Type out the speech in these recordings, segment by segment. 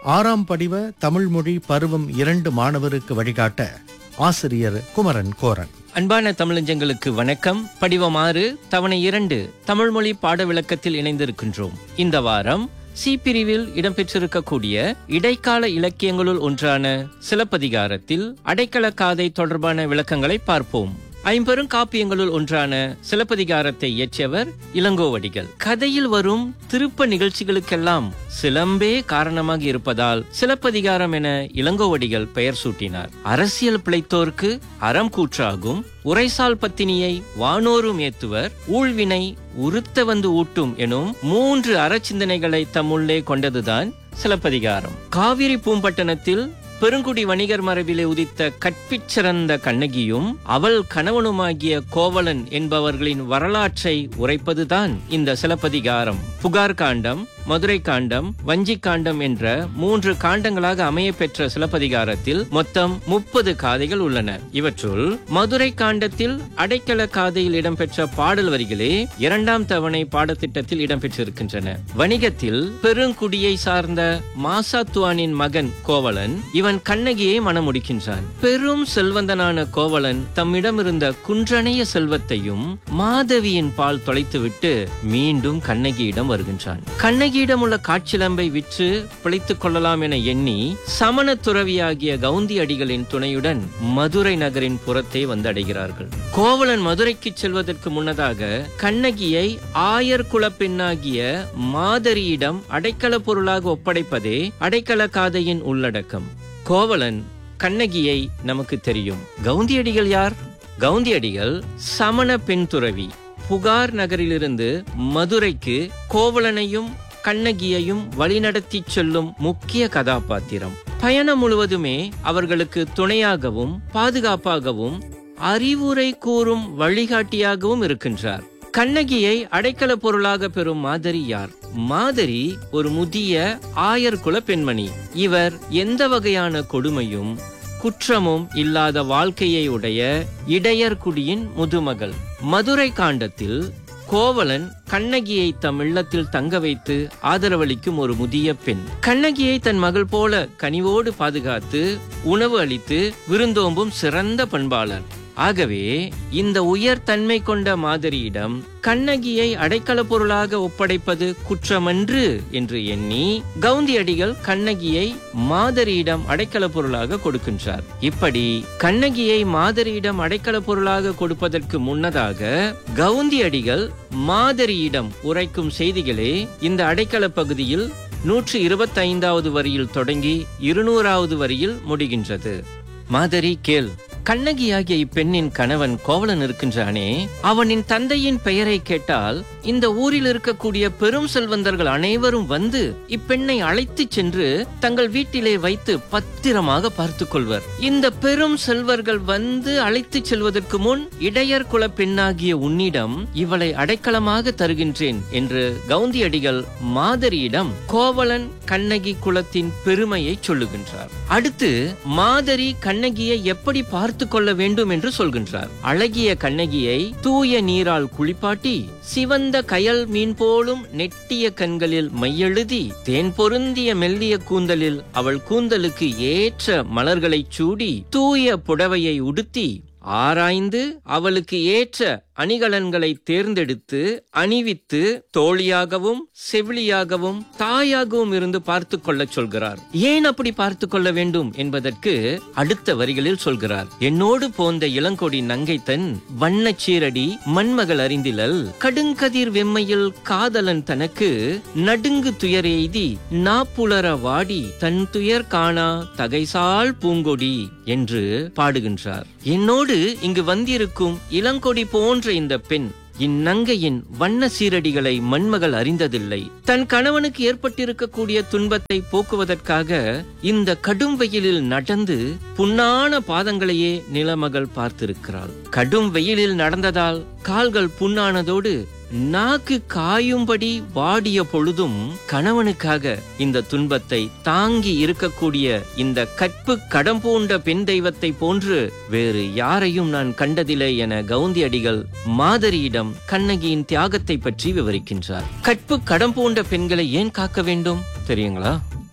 ஆறாம் படிவ தமிழ் மொழி பருவம் இரண்டு மாணவருக்கு வழிகாட்ட ஆசிரியர் குமரன் கோரன் அன்பான தமிழஞ்சங்களுக்கு வணக்கம் படிவம் ஆறு தவணை இரண்டு தமிழ்மொழி பாட விளக்கத்தில் இணைந்திருக்கின்றோம் இந்த வாரம் சி பிரிவில் இடம்பெற்றிருக்கக்கூடிய இடைக்கால இலக்கியங்களுள் ஒன்றான சிலப்பதிகாரத்தில் அடைக்கல காதை தொடர்பான விளக்கங்களை பார்ப்போம் ஐம்பெரும் காப்பியங்களுள் ஒன்றான சிலப்பதிகாரத்தை இயற்றியவர் இளங்கோவடிகள் கதையில் வரும் திருப்ப நிகழ்ச்சிகளுக்கெல்லாம் சிலம்பே காரணமாக இருப்பதால் சிலப்பதிகாரம் என இளங்கோவடிகள் பெயர் சூட்டினார் அரசியல் பிழைத்தோர்க்கு அறம் கூற்றாகும் உரைசால் பத்தினியை வானோரும் ஏத்துவர் ஊழ்வினை உறுத்த வந்து ஊட்டும் எனும் மூன்று அறச்சிந்தனைகளை தம்முள்ளே கொண்டதுதான் சிலப்பதிகாரம் காவிரி பூம்பட்டணத்தில் பெருங்குடி வணிகர் மரபிலே உதித்த கற்பிற் சிறந்த கண்ணகியும் அவள் கணவனுமாகிய கோவலன் என்பவர்களின் வரலாற்றை உரைப்பதுதான் இந்த சிலப்பதிகாரம் புகார் காண்டம் மதுரை காண்டம் வஞ்சி காண்டம் என்ற மூன்று காண்டங்களாக அமைய பெற்ற சிலப்பதிகாரத்தில் மொத்தம் முப்பது காதைகள் உள்ளன இவற்றுள் மதுரை காண்டத்தில் அடைக்கல காதையில் இடம்பெற்ற பாடல் வரிகளே இரண்டாம் தவணை பாடத்திட்டத்தில் இடம்பெற்றிருக்கின்றன வணிகத்தில் பெருங்குடியை சார்ந்த மாசாத்துவானின் மகன் கோவலன் இவன் கண்ணகியை மணமுடிக்கின்றான் பெரும் செல்வந்தனான கோவலன் தம்மிடம் இருந்த குன்றணைய செல்வத்தையும் மாதவியின் பால் தொலைத்துவிட்டு மீண்டும் கண்ணகியிடம் வருகின்றான் கண்ணகியிடம் உள்ள காட்சிலம்பை விற்று பிழைத்துக் கொள்ளலாம் என எண்ணி சமண துறவியாகிய கவுந்தி அடிகளின் துணையுடன் மதுரை நகரின் புறத்தை வந்தடைகிறார்கள் கோவலன் மதுரைக்கு செல்வதற்கு முன்னதாக கண்ணகியை ஆயர் குல பெண்ணாகிய மாதரியிடம் அடைக்கல பொருளாக ஒப்படைப்பதே அடைக்கல காதையின் உள்ளடக்கம் கோவலன் கண்ணகியை நமக்கு தெரியும் கவுந்தியடிகள் யார் கவுந்தியடிகள் சமண பெண் துறவி புகார் நகரிலிருந்து மதுரைக்கு கோவலனையும் கண்ணகியையும் வழிநடத்தி செல்லும் முக்கிய கதாபாத்திரம் பயணம் முழுவதுமே அவர்களுக்கு துணையாகவும் பாதுகாப்பாகவும் அறிவுரை கூறும் வழிகாட்டியாகவும் இருக்கின்றார் கண்ணகியை அடைக்கல பொருளாக பெறும் மாதரி யார் மாதரி ஒரு முதிய ஆயர் குல பெண்மணி இவர் எந்த வகையான கொடுமையும் குற்றமும் இல்லாத வாழ்க்கையை உடைய இடையர்குடியின் முதுமகள் மதுரை காண்டத்தில் கோவலன் கண்ணகியை தம் இல்லத்தில் தங்க வைத்து ஆதரவளிக்கும் ஒரு முதிய பெண் கண்ணகியை தன் மகள் போல கனிவோடு பாதுகாத்து உணவு அளித்து விருந்தோம்பும் சிறந்த பண்பாளர் ஆகவே இந்த உயர் தன்மை கொண்ட மாதிரியிடம் கண்ணகியை அடைக்கல பொருளாக ஒப்படைப்பது குற்றமன்று என்று எண்ணி கவுந்தியடிகள் கண்ணகியை மாதரியிடம் அடைக்கல பொருளாக கொடுக்கின்றார் இப்படி கண்ணகியை மாதரியிடம் அடைக்கல பொருளாக கொடுப்பதற்கு முன்னதாக கவுந்தியடிகள் மாதரியிடம் உரைக்கும் செய்திகளே இந்த அடைக்கல பகுதியில் நூற்று இருபத்தி ஐந்தாவது வரியில் தொடங்கி இருநூறாவது வரியில் முடிகின்றது மாதரி கேள் கண்ணகியாகிய இப்பெண்ணின் கணவன் கோவலன் இருக்கின்றானே அவனின் தந்தையின் பெயரை கேட்டால் இந்த ஊரில் இருக்கக்கூடிய பெரும் செல்வந்தர்கள் அனைவரும் வந்து இப்பெண்ணை அழைத்து சென்று தங்கள் வீட்டிலே வைத்து பத்திரமாக பார்த்துக் கொள்வர் இந்த பெரும் செல்வர்கள் வந்து அழைத்து செல்வதற்கு முன் இடையர் குல பெண்ணாகிய உன்னிடம் இவளை அடைக்கலமாக தருகின்றேன் என்று கவுந்தியடிகள் மாதரியிடம் கோவலன் கண்ணகி குலத்தின் பெருமையை சொல்லுகின்றார் அடுத்து மாதரி கண்ணகியை எப்படி பார்த்து கொள்ள வேண்டும் என்று சொல்கின்றார் அழகிய கண்ணகியை தூய நீரால் குளிப்பாட்டி சிவந்த கயல் மீன் போலும் நெட்டிய கண்களில் மையெழுதி தேன் பொருந்திய மெல்லிய கூந்தலில் அவள் கூந்தலுக்கு ஏற்ற மலர்களைச் சூடி தூய புடவையை உடுத்தி ஆராய்ந்து அவளுக்கு ஏற்ற அணிகலன்களை தேர்ந்தெடுத்து அணிவித்து தோழியாகவும் செவிலியாகவும் தாயாகவும் இருந்து பார்த்து கொள்ள சொல்கிறார் ஏன் அப்படி பார்த்து கொள்ள வேண்டும் என்பதற்கு அடுத்த வரிகளில் சொல்கிறார் என்னோடு போந்த இளங்கொடி நங்கைத்தன் வண்ண சீரடி மண்மகள் அறிந்திலல் கடுங்கதிர் வெம்மையில் காதலன் தனக்கு நடுங்கு துயர் எய்தி நாப்புலர வாடி தன் துயர் காணா தகைசால் பூங்கொடி என்று பாடுகின்றார் என்னோடு இங்கு வந்திருக்கும் இளங்கொடி போன்ற இந்த பெண் இந்நங்கையின் வண்ண சீரடிகளை மண்மகள் அறிந்ததில்லை தன் கணவனுக்கு ஏற்பட்டிருக்கக்கூடிய துன்பத்தை போக்குவதற்காக இந்த கடும் வெயிலில் நடந்து புண்ணான பாதங்களையே நிலமகள் பார்த்திருக்கிறாள் கடும் வெயிலில் நடந்ததால் கால்கள் புண்ணானதோடு நாக்கு காயும்படி வாடிய பொழுதும் கணவனுக்காக இந்த துன்பத்தை தாங்கி இருக்கக்கூடிய இந்த கற்பு கடம் பூண்ட பெண் தெய்வத்தை போன்று வேறு யாரையும் நான் கண்டதில்லை என கவுந்தி அடிகள் மாதரியிடம் கண்ணகியின் தியாகத்தை பற்றி விவரிக்கின்றார் கற்பு கடம் பூண்ட பெண்களை ஏன் காக்க வேண்டும் தெரியுங்களா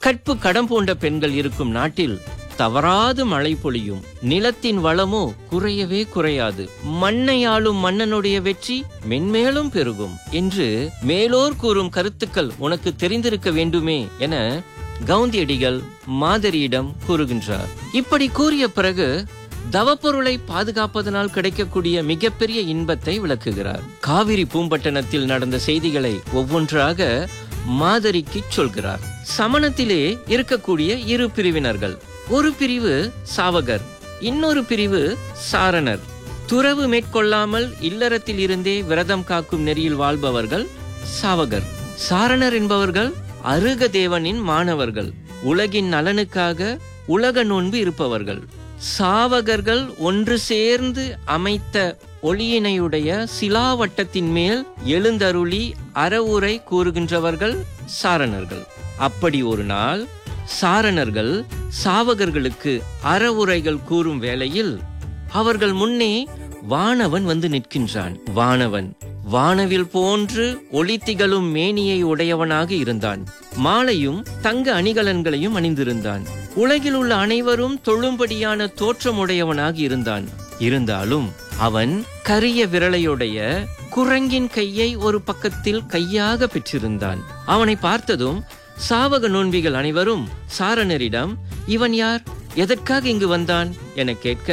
கற்பு கடம் போன்ற பெண்கள் இருக்கும் நாட்டில் தவறாது மழை பொழியும் நிலத்தின் வளமோ குறையவே குறையாது மண்ணை ஆளும் மன்னனுடைய வெற்றி மென்மேலும் பெருகும் என்று மேலோர் கூறும் கருத்துக்கள் உனக்கு தெரிந்திருக்க வேண்டுமே என கவுந்தியடிகள் மாதரியிடம் கூறுகின்றார் இப்படி கூறிய பிறகு தவப்பொருளை பாதுகாப்பதனால் கிடைக்கக்கூடிய மிகப்பெரிய இன்பத்தை விளக்குகிறார் காவிரி பூம்பட்டணத்தில் நடந்த செய்திகளை ஒவ்வொன்றாக மாதரிக்கு சொல்கிறார் சமணத்திலே இருக்கக்கூடிய இரு பிரிவினர்கள் ஒரு பிரிவு சாவகர் இன்னொரு பிரிவு சாரணர் துறவு மேற்கொள்ளாமல் இல்லறத்தில் இருந்தே விரதம் காக்கும் நெறியில் வாழ்பவர்கள் சாவகர் சாரணர் என்பவர்கள் அருக தேவனின் மாணவர்கள் உலகின் நலனுக்காக உலக நோன்பு இருப்பவர்கள் சாவகர்கள் ஒன்று சேர்ந்து அமைத்த ஒளியினையுடைய சிலாவட்டத்தின் மேல் எழுந்தருளி அறவுரை கூறுகின்றவர்கள் சாரணர்கள் அப்படி ஒரு நாள் சாரணர்கள் சாவகர்களுக்கு அறவுரைகள் கூறும் வேளையில் அவர்கள் முன்னே வானவன் வந்து நிற்கின்றான் வானவன் வானவில் போன்று ஒளி திகழும் மேனியை உடையவனாக இருந்தான் மாலையும் தங்க அணிகலன்களையும் அணிந்திருந்தான் உலகில் உள்ள அனைவரும் தொழும்படியான தோற்றமுடையவனாக இருந்தான் இருந்தாலும் அவன் கரிய விரலையுடைய குரங்கின் கையை ஒரு பக்கத்தில் கையாக பெற்றிருந்தான் அவனை பார்த்ததும் சாவக நோன்பிகள் அனைவரும் சாரணரிடம் இவன் யார் எதற்காக இங்கு வந்தான் என கேட்க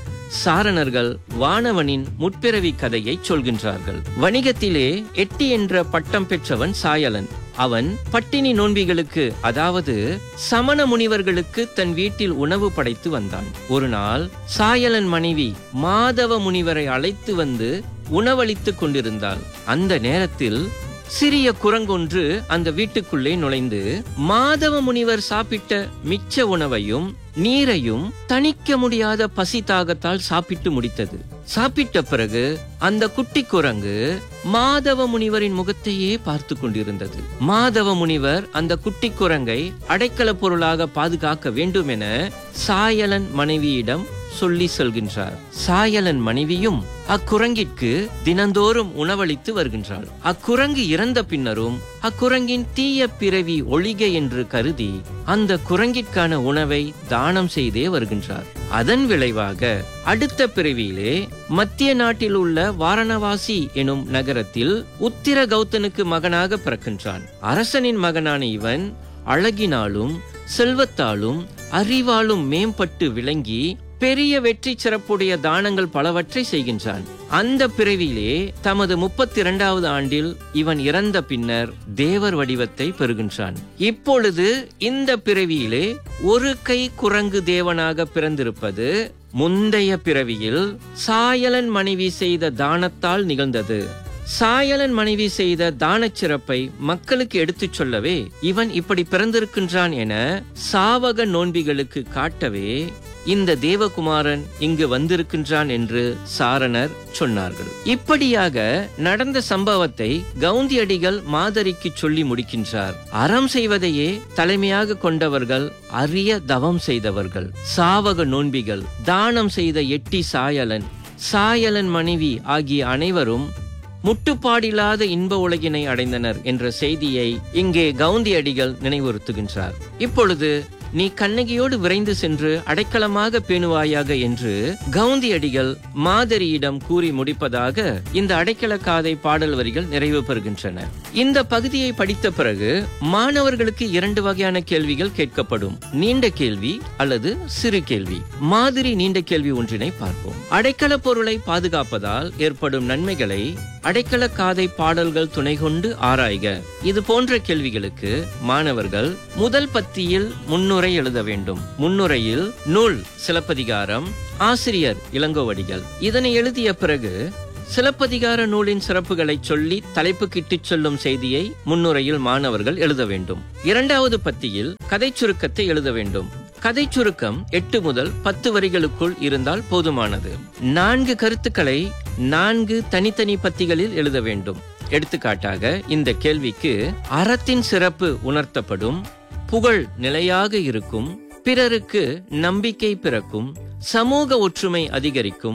சாரணர்கள் வானவனின் முற்பிறவி கதையை சொல்கின்றார்கள் வணிகத்திலே எட்டி என்ற பட்டம் பெற்றவன் சாயலன் அவன் பட்டினி நோன்பிகளுக்கு அதாவது சமண முனிவர்களுக்கு தன் வீட்டில் உணவு படைத்து வந்தான் ஒரு நாள் சாயலன் மனைவி மாதவ முனிவரை அழைத்து வந்து உணவளித்துக் கொண்டிருந்தாள் அந்த நேரத்தில் சிறிய குரங்கொன்று அந்த வீட்டுக்குள்ளே நுழைந்து மாதவ முனிவர் சாப்பிட்ட மிச்ச உணவையும் நீரையும் தணிக்க முடியாத பசி தாகத்தால் சாப்பிட்டு முடித்தது சாப்பிட்ட பிறகு அந்த குட்டி குரங்கு மாதவ முனிவரின் முகத்தையே பார்த்து கொண்டிருந்தது மாதவ முனிவர் அந்த குட்டி குரங்கை அடைக்கல பொருளாக பாதுகாக்க வேண்டும் என சாயலன் மனைவியிடம் சொல்லி செல்கின்றார் சாயலன் மனைவியும் அக்குரங்கிற்கு தினந்தோறும் உணவளித்து வருகின்றாள் அக்குரங்கு இறந்த பின்னரும் அக்குரங்கின் தீய பிறவி ஒழிக என்று கருதி அந்த குரங்கிற்கான உணவை தானம் செய்தே வருகின்றார் அதன் விளைவாக அடுத்த பிறவியிலே மத்திய நாட்டில் உள்ள வாரணவாசி எனும் நகரத்தில் உத்திர கௌதனுக்கு மகனாக பிறக்கின்றான் அரசனின் மகனான இவன் அழகினாலும் செல்வத்தாலும் அறிவாலும் மேம்பட்டு விளங்கி பெரிய வெற்றி சிறப்புடைய தானங்கள் பலவற்றை செய்கின்றான் அந்த பிறவியிலே தமது முப்பத்தி இரண்டாவது ஆண்டில் இவன் இறந்த பின்னர் தேவர் வடிவத்தை பெறுகின்றான் இப்பொழுது இந்த பிறவியிலே ஒரு கை குரங்கு தேவனாக பிறந்திருப்பது முந்தைய பிறவியில் சாயலன் மனைவி செய்த தானத்தால் நிகழ்ந்தது சாயலன் மனைவி செய்த தானச் சிறப்பை மக்களுக்கு எடுத்துச் சொல்லவே இவன் இப்படி பிறந்திருக்கின்றான் என சாவக நோன்பிகளுக்கு காட்டவே இந்த தேவகுமாரன் இங்கு வந்திருக்கின்றான் என்று சாரணர் சொன்னார்கள் இப்படியாக நடந்த சம்பவத்தை கவுந்தியடிகள் மாதரிக்கு சொல்லி முடிக்கின்றார் அறம் செய்வதையே தலைமையாக கொண்டவர்கள் அரிய தவம் செய்தவர்கள் சாவக நோன்பிகள் தானம் செய்த எட்டி சாயலன் சாயலன் மனைவி ஆகிய அனைவரும் முட்டுப்பாடில்லாத இன்ப உலகினை அடைந்தனர் என்ற செய்தியை இங்கே கவுந்தியடிகள் நினைவுறுத்துகின்றார் இப்பொழுது நீ கண்ணகியோடு விரைந்து சென்று அடைக்கலமாக பேணுவாயாக என்று கவுந்தியடிகள் மாதரியிடம் கூறி முடிப்பதாக இந்த அடைக்கல காதை பாடல் வரிகள் நிறைவு பெறுகின்றன இந்த பகுதியை படித்த பிறகு மாணவர்களுக்கு இரண்டு வகையான கேள்விகள் கேட்கப்படும் நீண்ட கேள்வி அல்லது சிறு கேள்வி மாதிரி நீண்ட கேள்வி ஒன்றினை பார்ப்போம் அடைக்கல பொருளை பாதுகாப்பதால் ஏற்படும் நன்மைகளை அடைக்கல காதை பாடல்கள் துணை கொண்டு ஆராய்க இது போன்ற கேள்விகளுக்கு மாணவர்கள் முதல் பத்தியில் முன்னுரை எழுத வேண்டும் முன்னுரையில் நூல் சிலப்பதிகாரம் ஆசிரியர் இளங்கோவடிகள் இதனை எழுதிய பிறகு சிலப்பதிகார நூலின் சிறப்புகளை சொல்லி தலைப்புக்கிட்டுச் சொல்லும் செய்தியை முன்னுரையில் மாணவர்கள் எழுத வேண்டும் இரண்டாவது பத்தியில் கதை சுருக்கத்தை எழுத வேண்டும் கதை சுருக்கம் எட்டு முதல் பத்து வரிகளுக்குள் இருந்தால் போதுமானது நான்கு கருத்துக்களை நான்கு தனித்தனி பத்திகளில் எழுத வேண்டும் எடுத்துக்காட்டாக இந்த கேள்விக்கு அறத்தின் சிறப்பு உணர்த்தப்படும் புகழ் நிலையாக இருக்கும் பிறருக்கு நம்பிக்கை பிறக்கும் சமூக ஒற்றுமை அதிகரிக்கும்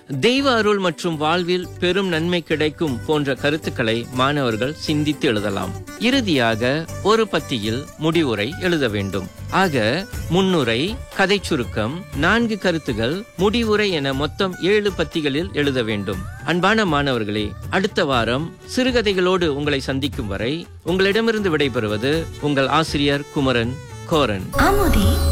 தெய்வ அருள் மற்றும் வாழ்வில் பெரும் நன்மை கிடைக்கும் போன்ற கருத்துக்களை மாணவர்கள் சிந்தித்து எழுதலாம் இறுதியாக ஒரு பத்தியில் முடிவுரை எழுத வேண்டும் ஆக முன்னுரை கதை சுருக்கம் நான்கு கருத்துகள் முடிவுரை என மொத்தம் ஏழு பத்திகளில் எழுத வேண்டும் அன்பான மாணவர்களே அடுத்த வாரம் சிறுகதைகளோடு உங்களை சந்திக்கும் வரை உங்களிடமிருந்து விடைபெறுவது உங்கள் ஆசிரியர் குமரன் கோரன் அமுதே